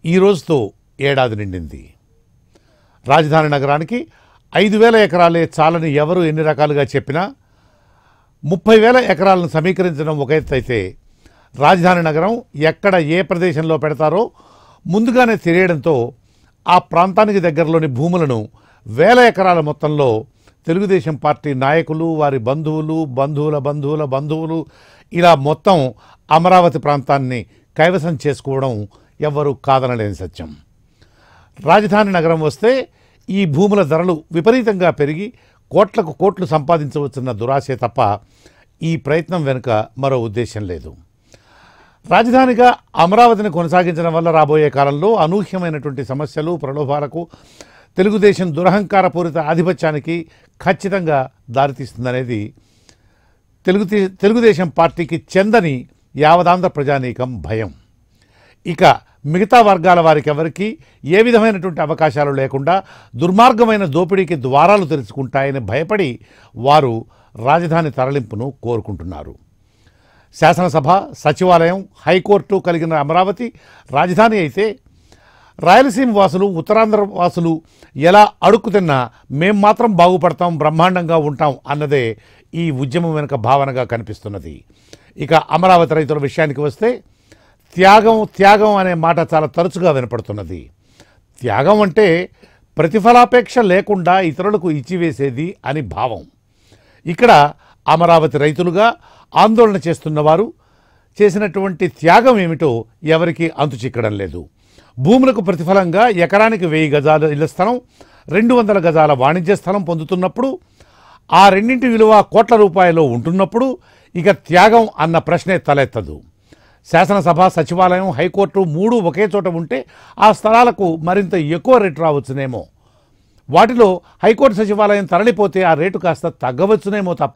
ఈ రోజుతో ఏడాది నిండింది రాజధాని నగరానికి ఐదు వేల ఎకరాలే చాలని ఎవరు ఎన్ని రకాలుగా చెప్పినా ముప్పై వేల ఎకరాలను సమీకరించడం ఒక ఎత్తు అయితే రాజధాని నగరం ఎక్కడ ఏ ప్రదేశంలో పెడతారో ముందుగానే తెలియడంతో ఆ ప్రాంతానికి దగ్గరలోని భూములను వేల ఎకరాల మొత్తంలో తెలుగుదేశం పార్టీ నాయకులు వారి బంధువులు బంధువుల బంధువుల బంధువులు ఇలా మొత్తం అమరావతి ప్రాంతాన్ని కైవసం చేసుకోవడం ఎవ్వరూ కాదనలేని సత్యం రాజధాని నగరం వస్తే ఈ భూముల ధరలు విపరీతంగా పెరిగి కోట్లకు కోట్లు సంపాదించవచ్చున్న దురాశే తప్ప ఈ ప్రయత్నం వెనుక మరో ఉద్దేశం లేదు రాజధానిగా అమరావతిని కొనసాగించడం వల్ల రాబోయే కాలంలో అనూహ్యమైనటువంటి సమస్యలు ప్రలోభాలకు తెలుగుదేశం దురహంకారపూరిత ఆధిపత్యానికి ఖచ్చితంగా దారితీస్తుందనేది తెలుగు తెలుగుదేశం పార్టీకి చెందని యావదాంధ్ర ప్రజానీకం భయం ఇక మిగతా వర్గాల వారికి ఎవరికి ఏ విధమైనటువంటి అవకాశాలు లేకుండా దుర్మార్గమైన దోపిడీకి ద్వారాలు తెరుచుకుంటాయని భయపడి వారు రాజధాని తరలింపును కోరుకుంటున్నారు శాసనసభ సచివాలయం హైకోర్టు కలిగిన అమరావతి రాజధాని అయితే రాయలసీమ వాసులు ఉత్తరాంధ్ర వాసులు ఎలా అడుక్కుతిన్నా మేం మాత్రం బాగుపడతాం బ్రహ్మాండంగా ఉంటాం అన్నదే ఈ ఉద్యమం వెనుక భావనగా కనిపిస్తున్నది ఇక అమరావతి రైతుల విషయానికి వస్తే త్యాగం త్యాగం అనే మాట చాలా తరచుగా వినపడుతున్నది త్యాగం అంటే ప్రతిఫలాపేక్ష లేకుండా ఇతరులకు ఇచ్చివేసేది అని భావం ఇక్కడ అమరావతి రైతులుగా ఆందోళన చేస్తున్నవారు చేసినటువంటి త్యాగం ఏమిటో ఎవరికీ అంతు చిక్కడం లేదు భూములకు ప్రతిఫలంగా ఎకరానికి వెయ్యి గజాల ఇళ్ల స్థలం రెండు వందల గజాల వాణిజ్య స్థలం పొందుతున్నప్పుడు ఆ రెండింటి విలువ కోట్ల రూపాయలు ఉంటున్నప్పుడు ఇక త్యాగం అన్న ప్రశ్నే తలెత్తదు శాసనసభ సచివాలయం హైకోర్టు మూడు ఒకే చోట ఉంటే ఆ స్థలాలకు మరింత ఎక్కువ రేటు రావచ్చునేమో వాటిలో హైకోర్టు సచివాలయం తరలిపోతే ఆ రేటు కాస్త తగ్గవచ్చునేమో తప్ప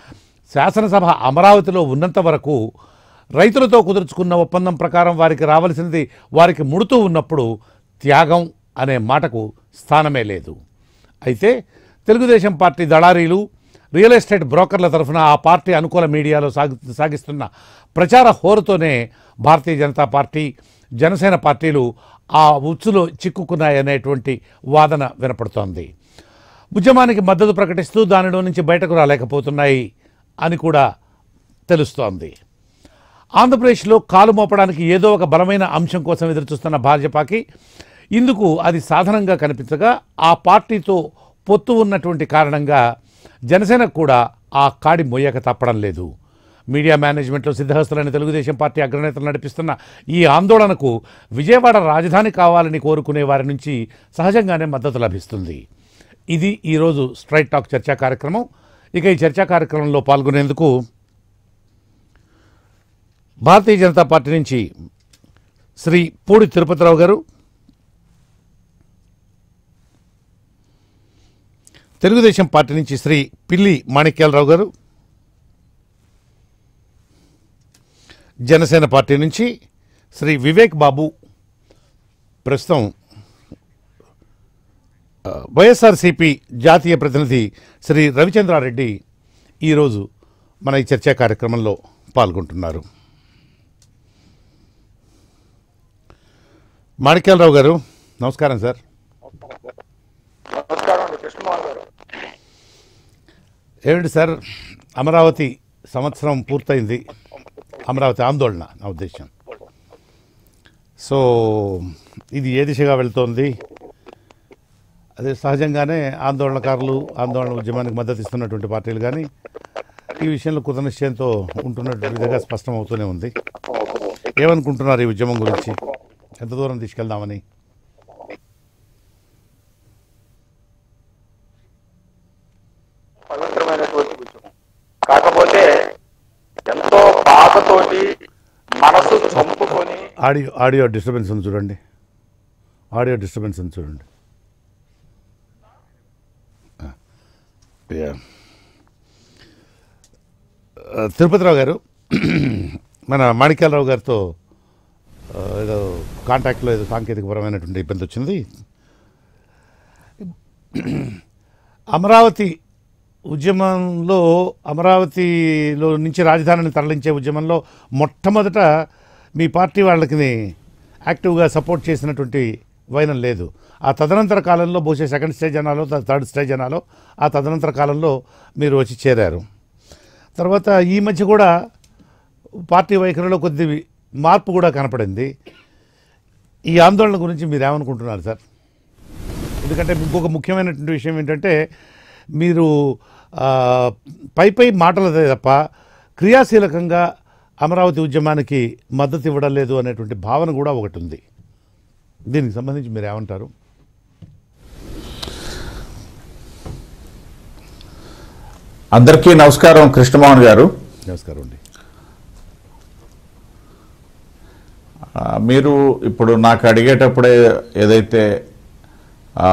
శాసనసభ అమరావతిలో ఉన్నంత వరకు రైతులతో కుదుర్చుకున్న ఒప్పందం ప్రకారం వారికి రావాల్సినది వారికి ముడుతూ ఉన్నప్పుడు త్యాగం అనే మాటకు స్థానమే లేదు అయితే తెలుగుదేశం పార్టీ దళారీలు రియల్ ఎస్టేట్ బ్రోకర్ల తరఫున ఆ పార్టీ అనుకూల మీడియాలో సాగి సాగిస్తున్న ప్రచార హోరుతోనే భారతీయ జనతా పార్టీ జనసేన పార్టీలు ఆ ఉచ్చులో చిక్కుకున్నాయనేటువంటి వాదన వినపడుతోంది ఉద్యమానికి మద్దతు ప్రకటిస్తూ దానిలో నుంచి బయటకు రాలేకపోతున్నాయి అని కూడా తెలుస్తోంది ఆంధ్రప్రదేశ్లో కాలు మోపడానికి ఏదో ఒక బలమైన అంశం కోసం ఎదురుచూస్తున్న భాజపాకి ఇందుకు అది సాధనంగా కనిపించగా ఆ పార్టీతో పొత్తు ఉన్నటువంటి కారణంగా జనసేనకు కూడా ఆ కాడి మొయ్యక తప్పడం లేదు మీడియా మేనేజ్మెంట్లో సిద్ధహస్తులైన తెలుగుదేశం పార్టీ అగ్రనేతలు నడిపిస్తున్న ఈ ఆందోళనకు విజయవాడ రాజధాని కావాలని కోరుకునే వారి నుంచి సహజంగానే మద్దతు లభిస్తుంది ఇది ఈరోజు స్ట్రైట్ టాక్ చర్చా కార్యక్రమం ఇక ఈ చర్చా కార్యక్రమంలో పాల్గొనేందుకు భారతీయ జనతా పార్టీ నుంచి శ్రీ పూడి తిరుపతిరావు గారు తెలుగుదేశం పార్టీ నుంచి శ్రీ పిల్లి మాణిక్యాలరావు గారు జనసేన పార్టీ నుంచి శ్రీ వివేక్ బాబు ప్రస్తుతం ఆ, వైఎస్ఆర్సిపి జాతీయ ప్రతినిధి శ్రీ రవిచంద్రారెడ్డి ఈరోజు మన ఈ చర్చా కార్యక్రమంలో పాల్గొంటున్నారు మాణిక్యాలరావు గారు నమస్కారం సార్ నమస్కారం అండి కృష్ణమోహన్ గారు ఏమిటి సార్ అమరావతి సంవత్సరం పూర్తయింది అమరావతి ఆందోళన నా ఉద్దేశం సో ఇది ఏ దిశగా వెళ్తోంది అదే సహజంగానే ఆందోళనకారులు ఆందోళన ఉద్యమానికి మద్దతు ఇస్తున్నటువంటి పార్టీలు కానీ ఈ విషయంలో కృత నిశ్చయంతో ఉంటున్నటువంటి విధంగా స్పష్టం అవుతూనే ఉంది ఏమనుకుంటున్నారు ఈ ఉద్యమం గురించి ఎంత దూరం తీసుకెళ్దామని పవిత్రమైనటువంటి ఉద్యమం కాకపోతే ఎంతో బాధతోటి మనసు చంపుకొని ఆడియో ఆడియో డిస్టర్బెన్స్ ఉంది చూడండి ఆడియో డిస్టర్బెన్స్ ఉంది చూడండి ఆ, యా. ఆ, తిరుపతిరావు గారు మన మాణిక్యాలరావు గారితో ఆ, ఏదో కాంటాక్ట్లో ఏదో సాంకేతికపరమైనటువంటి ఇబ్బంది వచ్చింది అమరావతి ఉద్యమంలో అమరావతిలో నుంచి రాజధానిని తరలించే ఉద్యమంలో మొట్టమొదట మీ పార్టీ వాళ్ళకి యాక్టివ్గా సపోర్ట్ చేసినటువంటి వైనం లేదు ఆ తదనంతర కాలంలో బహుశా సెకండ్ స్టేజ్ అనాలో థర్డ్ స్టేజ్ అనాలో ఆ తదనంతర కాలంలో మీరు వచ్చి చేరారు తర్వాత ఈ మధ్య కూడా పార్టీ వైఖరిలో కొద్ది మార్పు కూడా కనపడింది ఈ ఆందోళన గురించి మీరు ఏమనుకుంటున్నారు సార్ ఎందుకంటే ఇంకొక ముఖ్యమైనటువంటి విషయం ఏంటంటే మీరు ఆ, పై పై మాటలదే తప్ప క్రియాశీలకంగా అమరావతి ఉద్యమానికి మద్దతు ఇవ్వడం లేదు అనేటువంటి భావన కూడా ఒకటి ఉంది దీనికి సంబంధించి మీరు ఏమంటారు అందరికీ నమస్కారం కృష్ణమోహన్ గారు నమస్కారం అండి ఆ, మీరు ఇప్పుడు నాకు అడిగేటప్పుడే ఏదైతే ఆ,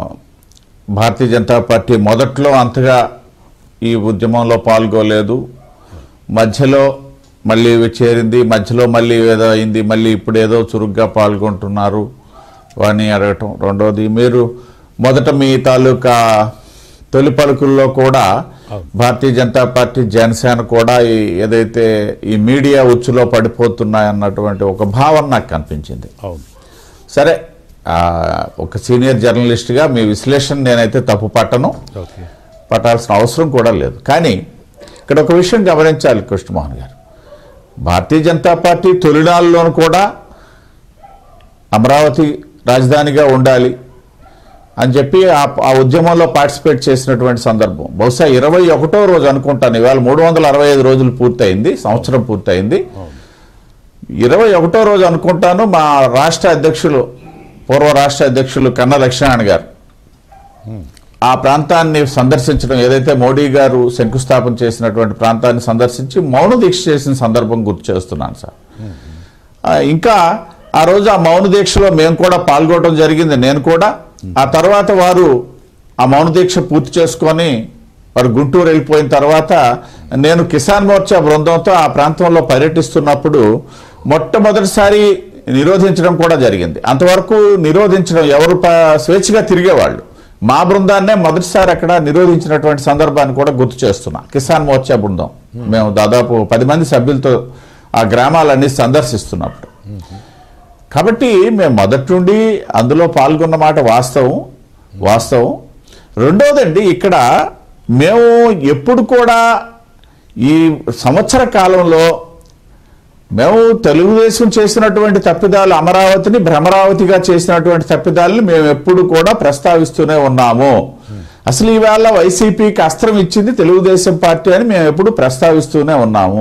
భారతీయ జనతా పార్టీ మొదట్లో అంతగా ఈ ఉద్యమంలో పాల్గొలేదు మధ్యలో మళ్ళీ చేరింది మధ్యలో మళ్ళీ ఏదో అయింది మళ్ళీ ఇప్పుడు ఏదో చురుగ్గా పాల్గొంటున్నారు అని అడగటం రెండోది మీరు మొదట మీ తాలూకా తొలి పలుకుల్లో కూడా భారతీయ జనతా పార్టీ జనసేన కూడా ఈ ఏదైతే ఈ మీడియా ఉచ్చులో పడిపోతున్నాయన్నటువంటి ఒక భావన నాకు కనిపించింది అవును సరే ఆ, ఒక సీనియర్ జర్నలిస్ట్గా మీ విశ్లేషణ నేనైతే తప్పు పట్టను ఓకే పట్టాల్సిన అవసరం కూడా లేదు కానీ ఇక్కడ ఒక విషయం గమనించాలి కృష్ణమోహన్ గారు భారతీయ జనతా పార్టీ తొలినాళ్ళలోనూ కూడా అమరావతి రాజధానిగా ఉండాలి అని చెప్పి ఆ ఆ ఉద్యమంలో పార్టిసిపేట్ చేసినటువంటి సందర్భం బహుశా ఇరవై ఒకటో రోజు అనుకుంటాను ఇవాళ మూడు వందల అరవై ఐదు రోజులు పూర్తయింది సంవత్సరం పూర్తయింది ఇరవై ఒకటో రోజు అనుకుంటాను మా రాష్ట్ర అధ్యక్షులు పూర్వ రాష్ట్ర అధ్యక్షులు కన్న లక్ష్మణ్ గారు ఆ ప్రాంతాన్ని సందర్శించడం ఏదైతే మోడీ గారు శంకుస్థాపన చేసినటువంటి ప్రాంతాన్ని సందర్శించి మౌన దీక్ష చేసిన సందర్భం గుర్తు చేస్తున్నాను సార్ ఆ, ఇంకా ఆ రోజు ఆ మౌన దీక్షలో మేము కూడా పాల్గొనడం జరిగింది నేను కూడా ఆ తర్వాత వారు ఆ మౌన దీక్ష పూర్తి చేసుకొని వారు గుంటూరు వెళ్ళిపోయిన తర్వాత నేను కిసాన్ మోర్చా బృందంతో ఆ ప్రాంతంలో పర్యటిస్తున్నప్పుడు మొట్టమొదటిసారి నిరోధించడం కూడా జరిగింది అంతవరకు నిరోధించడం ఎవరు ప- స్వేచ్ఛగా తిరిగేవాళ్ళు మా బృందాన్నే మొదటిసారి అక్కడ నిరోధించినటువంటి సందర్భాన్ని కూడా గుర్తు చేస్తున్నా కిసాన్ మోర్చా బృందం మేము దాదాపు పది మంది సభ్యులతో ఆ గ్రామాలన్నీ సందర్శిస్తున్నప్పుడు కాబట్టి మేము మొదటి నుండి అందులో పాల్గొన్న మాట వాస్తవం వాస్తవం రెండోదండి ఇక్కడ మేము ఎప్పుడు కూడా ఈ సంవత్సర కాలంలో మేము తెలుగుదేశం చేసినటువంటి తప్పిదాలు అమరావతిని భ్రమరావతిగా చేసినటువంటి తప్పిదాలను మేము ఎప్పుడు కూడా ప్రస్తావిస్తూనే ఉన్నాము అసలు ఈవేళ వైసీపీకి అస్త్రం ఇచ్చింది తెలుగుదేశం పార్టీ అని మేము ఎప్పుడు ప్రస్తావిస్తూనే ఉన్నాము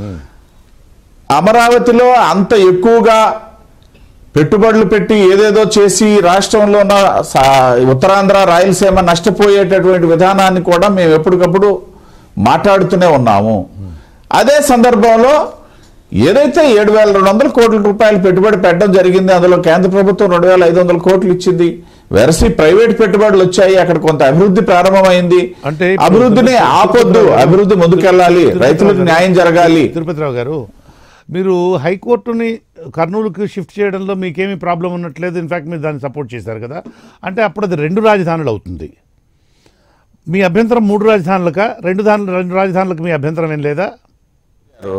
అమరావతిలో అంత ఎక్కువగా పెట్టుబడులు పెట్టి ఏదేదో చేసి రాష్ట్రంలో ఉన్న సా- ఉత్తరాంధ్ర రాయలసీమ నష్టపోయేటటువంటి విధానాన్ని కూడా మేము ఎప్పటికప్పుడు మాట్లాడుతూనే ఉన్నాము అదే సందర్భంలో ఏదైతే ఏడు వేల రెండు వందల కోట్ల రూపాయలు పెట్టుబడి పెట్టడం జరిగింది అందులో కేంద్ర ప్రభుత్వం రెండు వేల ఐదు వందల కోట్లు ఇచ్చింది వెరసి ప్రైవేట్ పెట్టుబడులు వచ్చాయి అక్కడ కొంత అభివృద్ధి ప్రారంభమైంది అంటే ఇప్పుడు అభివృద్ధిని తిరుపతి- ఆపొద్దు అభివృద్ధి ముందుకెళ్ళాలి తిరుపతిరావు రైతులకు గారు- న్యాయం జరగాలి తిరుపతిరావు గారు మీరు హైకోర్టుని కర్నూలుకి షిఫ్ట్ చేయడంలో మీకేమీ ప్రాబ్లం ఉన్నట్లేదు ఇన్ఫాక్ట్ మీరు దాన్ని సపోర్ట్ చేశారు కదా అంటే అప్పుడు అది రెండు రాజధానులు అవుతుంది మీ అభ్యంతరం మూడు రాజధానులక రెండు దాని రెండు రాజధానులకు మీ అభ్యంతరం ఏం లేదా గారు,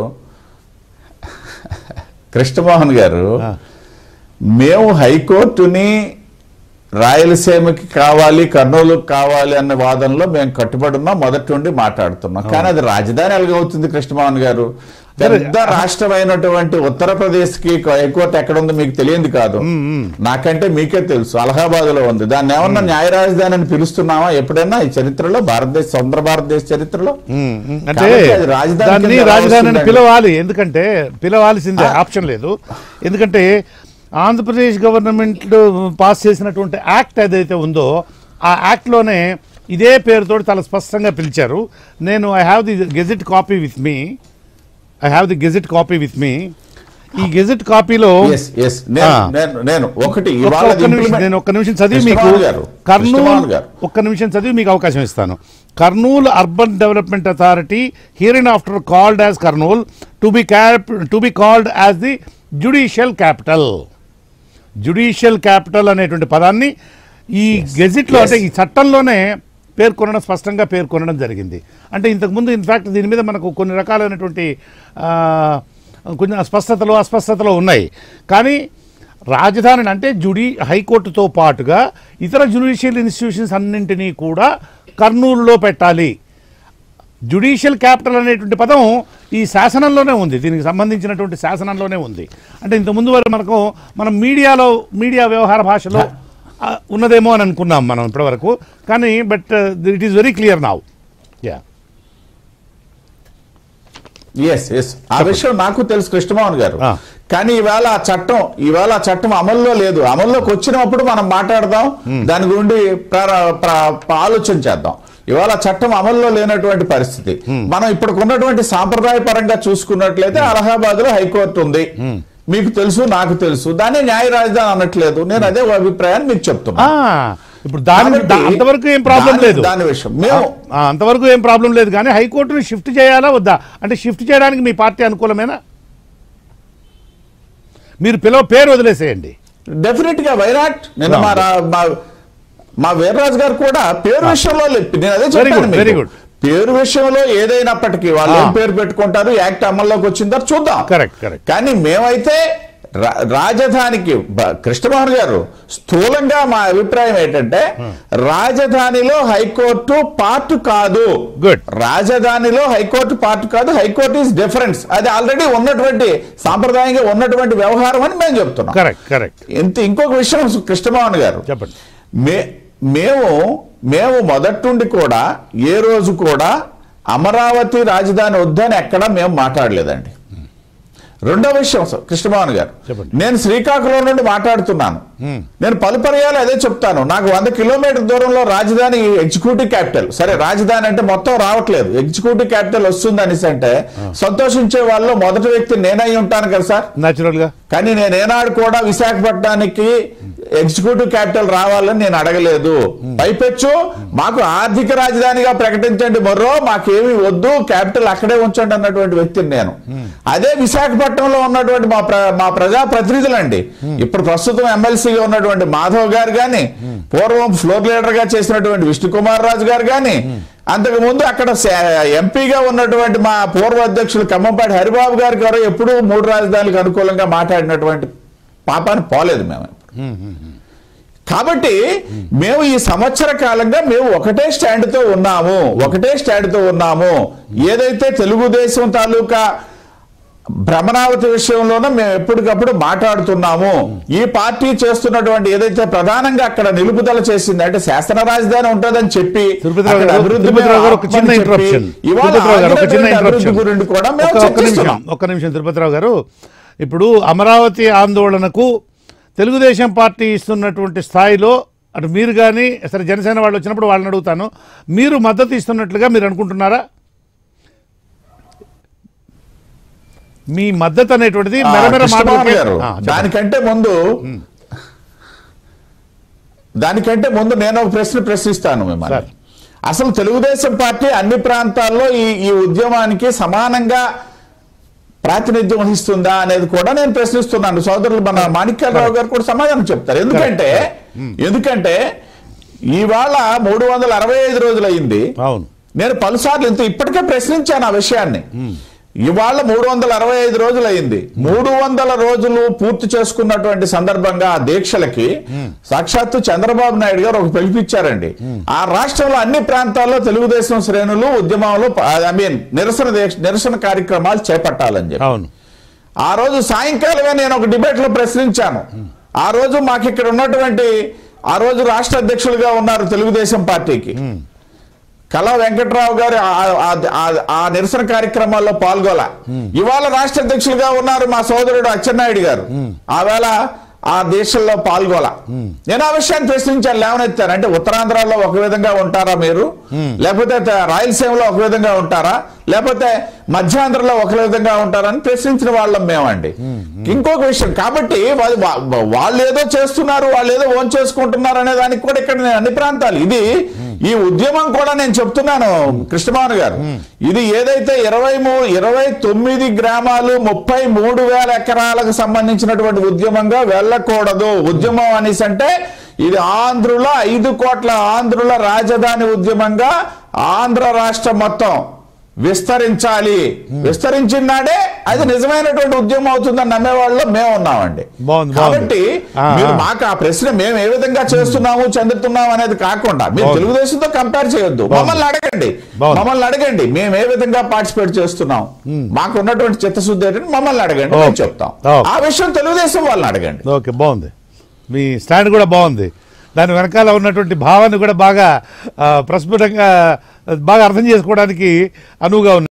కృష్ణమోహన్ గారు ఆ. మేము హైకోర్టుని రాయలసీమకి కావాలి కర్నూలుకి కావాలి అన్న వాదనలో మేము కట్టుబడి ఉన్నాం మొదటి నుండి మాట్లాడుతున్నాం కానీ అది రాజధాని ఎలాగవుతుంది కృష్ణమోహన్ గారు పెద్ద రాష్ట్రమైనటువంటి ఉత్తరప్రదేశ్ కి హైకోర్టు ఎక్కడ ఉందో మీకు తెలియంది కాదు నాకంటే మీకే తెలుసు అలహాబాద్ లో ఉంది దాన్ని ఏమన్నా న్యాయ రాజధాని అని పిలుస్తున్నామా ఎప్పుడైనా ఈ చరిత్రలో భారతదేశ స్వతంత్ర భారతదేశ చరిత్రలో అంటే కాబట్టి అది రాజధాని దాన్ని కింద ఎలా రాజధాని అని వస్తుందండి? పిలవాలి ఎందుకంటే పిలవాల్సిందే ఆప్షన్ లేదు ఎందుకంటే ఆంధ్రప్రదేశ్ గవర్నమెంట్ పాస్ చేసినటువంటి యాక్ట్ ఏదైతే ఉందో ఆ యాక్ట్లోనే ఇదే పేరుతో చాలా స్పష్టంగా పిలిచారు నేను I have the gazette copy with me I have the gazette copy with me ఈ గెజెట్ కాపీలో Yes, yes. నేను ఆ. నేను నేను ఒకటి ఒక్క- ఇవాళ ఒక్క నిమిషం implement- నేను ఒక్క నిమిషం చదివి మీకు కృష్ణమోహన్ గారు, కర్నూలు కృష్ణమోహన్ గారు ఒక్క నిమిషం చదివి మీకు అవకాశం ఇస్తాను Kurnool urban development authority here and after called as Kurnool to be cap to be called as the judicial capital judicial capital అనేటువంటి పదాన్ని ఈ గెజిట్లో అంటే ఈ చట్టంలోనే పేర్కొనడం స్పష్టంగా పేర్కొనడం జరిగింది అంటే ఇంతకుముందు ఇన్ఫ్యాక్ట్ దీని మీద మనకు కొన్ని రకాలైనటువంటి ఆ, కొంచెం అస్పష్టతలు అస్పష్టతలు ఉన్నాయి కానీ రాజధానిని అంటే జుడి హైకోర్టుతో పాటుగా ఇతర జ్యుడిషియల్ ఇన్స్టిట్యూషన్స్ అన్నింటినీ కూడా కర్నూలులో పెట్టాలి జ్యుడిషియల్ క్యాపిటల్ అనేటువంటి పదం ఈ శాసనంలోనే ఉంది దీనికి సంబంధించినటువంటి శాసనంలోనే ఉంది అంటే ఇంతకుముందు వరకు మనకు మనం మీడియాలో మీడియా వ్యవహార భాషలో ఆ, ఉన్నదేమో అని అనుకున్నాం మనం ఇప్పటివరకు కానీ but it is very clear now yeah yes yes ఆ విషయం నాకు తెలుసు కృష్ణమోహన్ గారు ఆ. కానీ ఈవేళ ఆ చట్టం ఈవేళ ఆ చట్టం అమల్లో లేదు అమల్లోకి వచ్చినప్పుడు మనం మాట్లాడదాం దాని గురించి ప్ర- ప్ర- ఆలోచన చేద్దాం ఇవాళ ఆ చట్టం అమల్లో లేనటువంటి పరిస్థితి మనం ఇప్పటికున్నటువంటి సాంప్రదాయ పరంగా చూసుకున్నట్లయితే అలహాబాద్ లో హైకోర్టు ఉంది మీకు తెలుసు నాకు తెలుసు దాన్ని న్యాయ రాజధాని అనట్లేదు నేను అదే అభిప్రాయాన్ని మీకు చెప్తున్నా ఆ, ఇప్పుడు దాని కాబట్టి దా- అంతవరకు ఏం ప్రాబ్లం దాని- లేదు దాని విషయం మేము ఆ, అంతవరకు ఏం ప్రాబ్లం లేదు కానీ హైకోర్టుని షిఫ్ట్ చేయాలా వద్దా అంటే షిఫ్ట్ చేయడానికి మీ పార్టీ అనుకూలమేనా మీరు పిలవ పేరు వదిలేసేయండి డెఫినెట్ గా వైరాట్ నేను మా రా- మా మా వీర్రాజు గారు కూడా పేరు విషయంలో లే- నేను అదే Very చెప్పాను good, very మీకు. good. పేరు విషయంలో ఏదైనప్పటికీ వాళ్ళు ఏం Ah. పేరు పెట్టుకుంటారు యాక్ట్ అమల్లోకి వచ్చిన తర్వాత చూద్దాం Correct, correct. కానీ మేమైతే రా- రాజధానికి బ- కృష్ణమోహన్ గారు స్థూలంగా మా అభిప్రాయం ఏంటంటే రాజధానిలో హైకోర్టు పార్ట్ కాదు Good. రాజధానిలో హైకోర్టు పార్ట్ కాదు హైకోర్టు ఇస్ డిఫరెన్స్ అది ఆల్రెడీ ఉన్నటువంటి సాంప్రదాయంగా ఉన్నటువంటి వ్యవహారం అని మేము చెప్తున్నాం కరెక్ట్ కరెక్ట్ ఇంత ఇంకొక విషయం కృష్ణమోహన్ గారు చెప్పండి మే మేము మేము మొదటి నుండి కూడా ఏ రోజు కూడా అమరావతి రాజధాని వద్దని ఎక్కడ మేము మాట్లాడలేదండి రెండో విషయం సార్ కృష్ణమోహన్ గారు చెప్పండి. నేను శ్రీకాకుళం నుండి మాట్లాడుతున్నాను నేను పలు పర్యాలు అదే చెప్తాను నాకు వంద కిలోమీటర్ దూరంలో రాజధాని ఎగ్జిక్యూటివ్ క్యాపిటల్ సరే రాజధాని అంటే మొత్తం రావట్లేదు ఎగ్జిక్యూటివ్ క్యాపిటల్ వస్తుంది అనేసి అంటే సంతోషించే వాళ్ళు మొదటి వ్యక్తి నేనై ఉంటాను కదా సార్ న్యాచురల్ గా కానీ నేను ఏనాడు కూడా విశాఖపట్నానికి ఎగ్జిక్యూటివ్ క్యాపిటల్ రావాలని నేను అడగలేదు పైపెచ్చు మాకు ఆర్థిక రాజధానిగా ప్రకటించండి మరో మాకేమీ వద్దు క్యాపిటల్ అక్కడే ఉంచండి అన్నటువంటి వ్యక్తిని నేను అదే విశాఖపట్నంలో ఉన్నటువంటి మా ప్ర మా ప్రజా ప్రతినిధులండి ఇప్పుడు ప్రస్తుతం ఎమ్మెల్సీగా ఉన్నటువంటి మాధవ్ గారు గాని పూర్వం ఫ్లోర్ లీడర్ గా చేసినటువంటి విష్ణు కుమార్ రాజు గారు గాని అంతకు ముందు అక్కడ సే- ఎంపీగా ఉన్నటువంటి మా పూర్వ అధ్యక్షులు కమ్మంపాటి హరిబాబు గారి గారు ఎప్పుడూ మూడు రాజధానులకు అనుకూలంగా మాట్లాడినటువంటి పాపాన్ని పోలేదు మేము కాబట్టి మేము ఈ సంవత్సర కాలంగా మేము ఒకటే స్టాండ్ తో ఉన్నాము ఒకటే స్టాండ్ తో ఉన్నాము ఏదైతే తెలుగుదేశం తాలూకా భ్రమరావతి విషయంలోనూ మేము ఎప్పటికప్పుడు మాట్లాడుతున్నాము ఈ పార్టీ చేస్తున్నటువంటి ఏదైతే ప్రధానంగా అక్కడ నిలుపుదల చేసింది అంటే శాసన రాజధాని ఉంటుందని చెప్పి తిరుపతిరావు అక్కడ గారు అభివృద్ధి తిరుపతిరావు గారు ఒక మీద చిన్న చెప్పి, ఇంటరప్షన్ ఇవాళ తిరుపతిరావు గారు ఒక చిన్న ఆగినటువంటి అభివృద్ధి ఇంటరప్షన్ గురించి కూడా మేము ఒక్క ఒక్క నిమిషం చర్చిస్తున్నాం ఒక్క నిమిషం తిరుపతిరావు గారు ఇప్పుడు అమరావతి ఆందోళనకు తెలుగుదేశం పార్టీ ఇస్తున్నటువంటి స్థాయిలో అటు మీరు కానీ సరే జనసేన వాళ్ళు వచ్చినప్పుడు వాళ్ళని అడుగుతాను మీరు మద్దతు ఇస్తున్నట్లుగా మీరు అనుకుంటున్నారా మీ మద్దతు అనేటువంటిది ఆ, మెరమెర కృష్ణమోహన్ మాటలకే- గారు ఆ, చెప్పండి. దానికంటే ముందు దానికంటే ముందు నేను ఒక ప్రశ్న ప్రశ్నిస్తాను మిమ్మల్ని సార్. అసలు తెలుగుదేశం పార్టీ అన్ని ప్రాంతాల్లో ఈ ఈ ఉద్యమానికి సమానంగా ప్రాతినిధ్యం వహిస్తుందా అనేది కూడా నేను ప్రశ్నిస్తున్నాను సోదరులు మన మాణిక్యాలరావు గారు కూడా సమాధానం చెప్తారు ఎందుకంటే ఎందుకంటే ఇవాళ మూడు వందల అరవై ఐదు రోజులు అయింది అవును నేను పలుసార్లు ఇంత ఇప్పటికే ప్రశ్నించాను ఆ విషయాన్ని ఇవాళ మూడు వందల అరవై ఐదు రోజులు అయింది మూడు వందల రోజులు పూర్తి చేసుకున్నటువంటి సందర్భంగా ఆ దీక్షలకి సాక్షాత్తు చంద్రబాబు నాయుడు గారు ఒక పిలిపించారండి ఆ రాష్ట్రంలో అన్ని ప్రాంతాల్లో తెలుగుదేశం శ్రేణులు ఉద్యమంలో ఐ మీన్ నిరసన దీక్ష నిరసన కార్యక్రమాలు చేపట్టాలని చెప్పి అవును ఆ రోజు సాయంకాలమే నేను ఒక డిబేట్ లో ప్రశ్నించాను ఆ రోజు మాకు ఇక్కడ ఉన్నటువంటి ఆ రోజు రాష్ట్ర అధ్యక్షులుగా ఉన్నారు తెలుగుదేశం పార్టీకి కళా వెంకట్రావు గారు ఆ- ఆ- ఆ- ఆ నిరసన కార్యక్రమాల్లో పాల్గొల ఇవాళ రాష్ట్ర అధ్యక్షులుగా ఉన్నారు మా సోదరుడు అచ్చెన్నాయుడు గారు ఆవేళ ఆ దేశంలో పాల్గొల నేను ఆ విషయాన్ని ప్రశ్నించాను లేవనెత్తాను అంటే ఉత్తరాంధ్రలో ఒక విధంగా ఉంటారా మీరు లేకపోతే త- రాయలసీమలో ఒక విధంగా ఉంటారా లేకపోతే మధ్యాంధ్రలో ఒక విధంగా ఉంటారని ప్రశ్నించిన వాళ్ళం మేమండి ఇంకొక విషయం కాబట్టి వాళ్ళు వా- వాళ్ళు ఏదో చేస్తున్నారు వాళ్ళు ఏదో ఓన్ చేసుకుంటున్నారు అనే దానికి కూడా ఇక్కడ నేను అన్ని ప్రాంతాలు ఇది ఈ ఉద్యమం కూడా నేను చెప్తున్నాను కృష్ణమోహన్ గారు ఇది ఏదైతే ఇరవై మూ ఇరవై తొమ్మిది గ్రామాలు ముప్పై మూడు వేల ఎకరాలకు సంబంధించినటువంటి ఉద్యమంగా వెళ్ళకూడదు ఉద్యమం అనేసి అంటే ఇది ఆంధ్రుల ఐదు కోట్ల ఆంధ్రుల రాజధాని ఉద్యమంగా ఆంధ్ర రాష్ట్రం మొత్తం విస్తరించాలి విస్తరించినాడే అది నిజమైనటువంటి ఉద్యమం అవుతుందని నమ్మేవాళ్ళు మేము ఉన్నామండి బాగుంది, బాగుంది. కాబట్టి ఆ, మీరు ఆ. మాకు ఆ ప్రశ్న మేము ఏ విధంగా చేస్తున్నాము చెందుతున్నాము అనేది కాకుండా మీరు బాగుంది. తెలుగుదేశంతో కంపేర్ చేయొద్దు మమ్మల్ని అడగండి బాగుంది. మమ్మల్ని అడగండి మేము ఏ విధంగా పార్టిసిపేట్ చేస్తున్నాం మాకు ఉన్నటువంటి చిత్తశుద్ధి ఏంటంటే మమ్మల్ని అడగండి మేము ఓకే. చెప్తాం ఓకే. ఆ విషయం తెలుగుదేశం వాళ్ళని అడగండి ఓకే బాగుంది మీ స్టాండ్ కూడా బాగుంది దాని వెనకాల ఉన్నటువంటి భావాన్ని కూడా బాగా ఆ, ప్రస్ఫుటంగా బాగా అర్థం చేసుకోవడానికి అనువుగా ఉంది